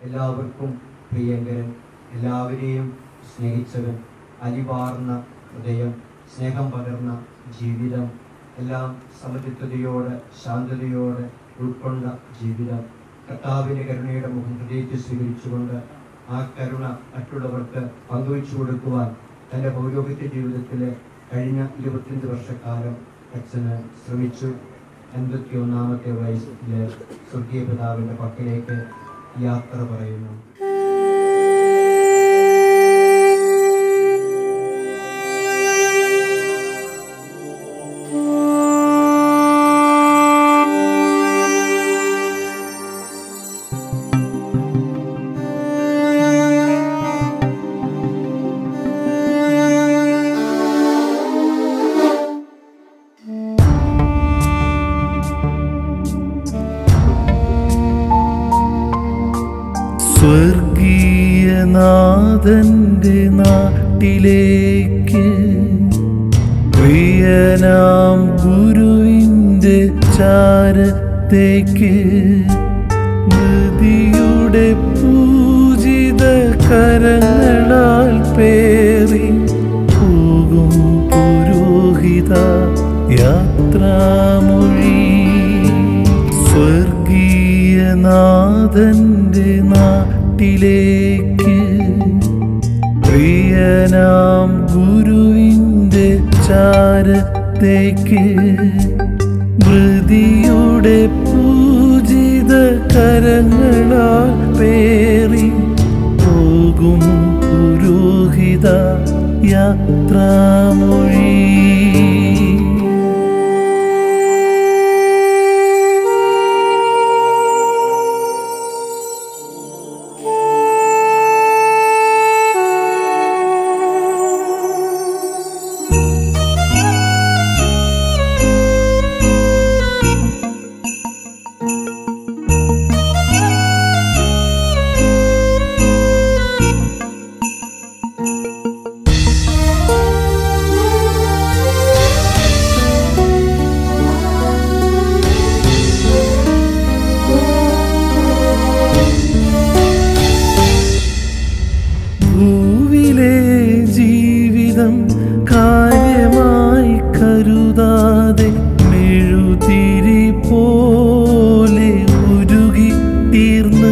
എല്ലാവർക്കും പ്രിയങ്കരൻ എല്ലാവരെയും സ്നേഹിച്ചവൻ അലിവാർന്ന ഹൃദയം സ്നേഹം പകർന്ന ജീവിതം എല്ലാം സമചിത്തതയോടെ ശാന്തതയോടെ ഉൾക്കൊണ്ട ജീവിതം കർത്താവിന്റെ കരുണയുടെ മുഖം ഹൃദയത്തിൽ സ്വീകരിച്ചുകൊണ്ട് ആ കരുണ മറ്റുള്ളവർക്ക് പങ്കുവച്ചു കൊടുക്കുവാൻ തൻ്റെ പൗരോഹിത്യ ജീവിതത്തിലെ കഴിഞ്ഞ ഇരുപത്തിയഞ്ച് വർഷക്കാലം അച്ഛന് ശ്രമിച്ചു എൺപത്തി ഒന്നാമത്തെ വയസ്സിലെ സ്വർഗീയ പിതാവിന്റെ പക്കലേക്ക് യാത്ര പറയുന്നു സ്വർഗീയനാഥന്റെ നാട്ടിലേക്ക് പ്രിയനാം ഗുരുവിന്റെ ചാരത്തേക്ക് നദിയുടെ പൂജിത കരങ്ങളാൽ പേറി പോകും പുരോഹിത യാത്രാമൊഴി സ്വർഗീയനാഥന്റെ നാട്ടിലേക്ക് പ്രിയനാം ഗുരുവിന്റെ ചാരത്തേക്ക് മൃതിയുടെ പൂജിത കരങ്ങളാൽ പേറി പോകും പുരോഹിത യാത്രാമൊഴി ഭൂവിലെ ജീവിതം കാര്യമായി കരുതാതെ മെഴുതിരി പോലെ ഉരുകി തീർന്ന്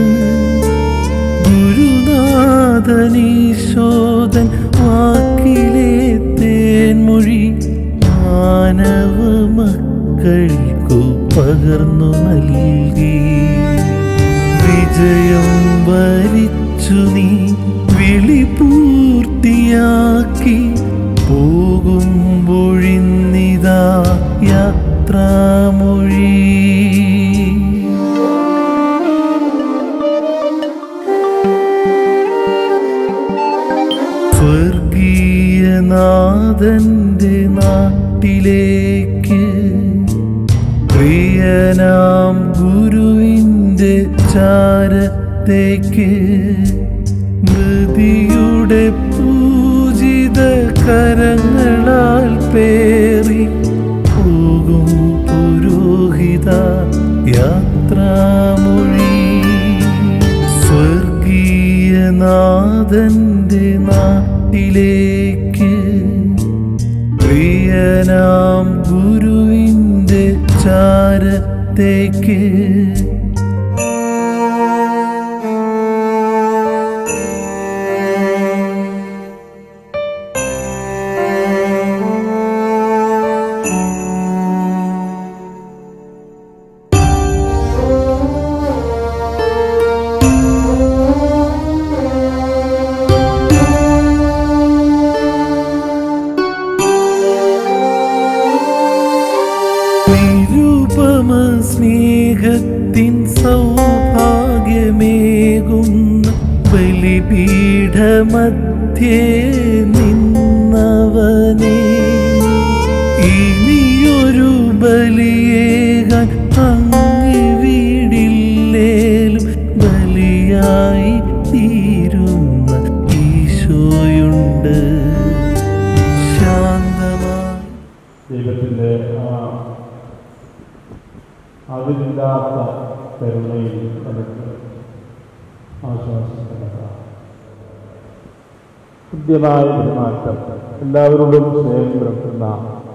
ഗുരുനാഥനീശോദൻ വാക്കിലെ തേൻമൊഴി മാനവ മക്കൾക്കു പകർന്നു നൽകി വിജയം വരിച്ചു നീ വിളി പൂർത്തിയാക്കി പോകുമ്പൊഴിന്നിതാ യാത്രാമൊഴി സ്വർഗീയനാഥന്റെ നാട്ടിലേക്ക് പ്രിയനാം ഗുരുവിന്റെ ചാരത്തേക്ക് മൃതിയുടെ പൂജിത കരങ്ങളാൽ പേറി പോകും പുരോഹിത യാത്രാമൊഴി സ്വർഗീയനാഥന്റെ നാട്ടിലേക്ക് പ്രിയനാം ഗുരുവിന്റെ ചാരത്തേക്ക് നിരുപമ സ്നേഹത്തിൻ സൗഭാഗ്യമേകുന്ന ബലിപീഠമധ്യേ നിന്നവനെ ഇനിയൊരു ബലിയേകാൻ അങ്ങിവിടില്ലേലും ബലിയായി തീരുന്ന ഈശോയുണ്ട് ശാന്തമായി ദൈവത്തിൻ്റെ ആ അതിരില്ലാത്ത കരുണയിൽ നമുക്ക് ആശ്വാസം കണ്ടെത്താം കൃത്യമായ പെരുമാറ്റം എല്ലാവരോടും സ്നേഹം പുലർത്തുന്ന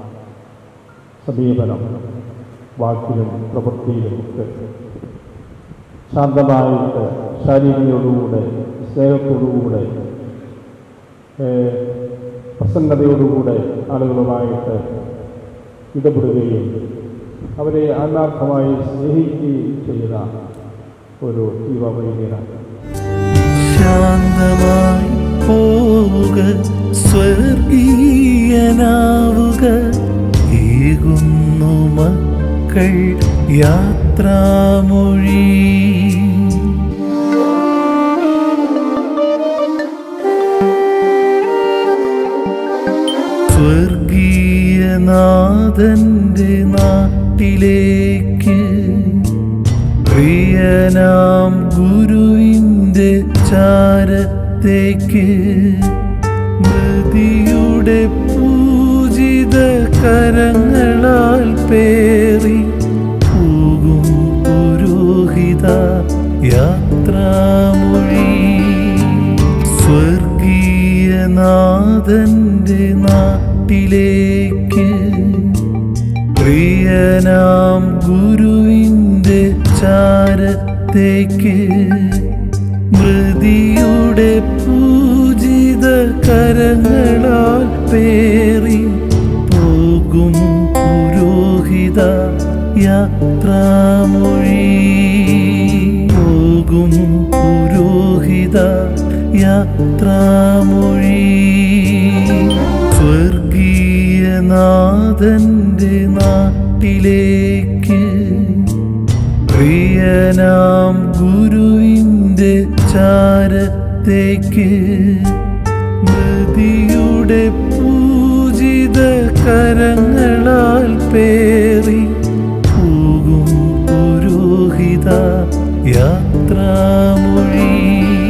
സമീപനം വാക്കിലും പ്രവൃത്തിയിലും ഒക്കെ ശാന്തമായിട്ട് ശാരീരികയോടുകൂടെ സ്നേഹത്തോടുകൂടെ ഏഹ്, പ്രസന്നതയോടുകൂടെ ആളുകളുമായിട്ട് ഇടപെടുകയും അവരെ ആത്മാർത്ഥമായി സ്നേഹിക്കുകയും ചെയ്ത ഒരു ദീപാവലിയാണ് ശാന്തമായി പോവുക സ്വർഗീയനാവുക ഏകുന്നു മക്കൾ യാത്രാമൊഴി സ്വർഗീയനാഥന്റെ നാട്ടിലേക്ക് പ്രിയനാം ഗുരുവിൻ്റെ ചാരത്തേക്ക് മൃതിയുടെ പൂജിത കരങ്ങളാൽ പേറി പോകും പുരോഹിത യാത്രാമൊഴി സ്വർഗീയനാഥന്റെ നാട്ടിലേക്ക് പ്രിയനാം ഗുരുവിൻ്റെ ചാരത്തേക്ക് മൃതിയുടെ പൂജിത കരങ്ങളാൽ പേറി പോകും പുരോഹിത യാത്രാമൊഴി പോകും പുരോഹിത യാത്രാമൊഴി സ്വർഗീയനാഥന്റെ നാട്ടിലേക്ക് പ്രിയനാം ഗുരുവിൻ്റെ ചാരത്തേക്ക് മൃതിയുടെ പൂജിത കരങ്ങളാൽ പേറി പോകും പുരോഹിത യാത്രാമൊഴി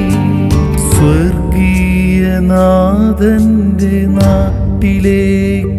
സ്വർഗീയനാഥന്റെ നാട്ടിലേക്ക്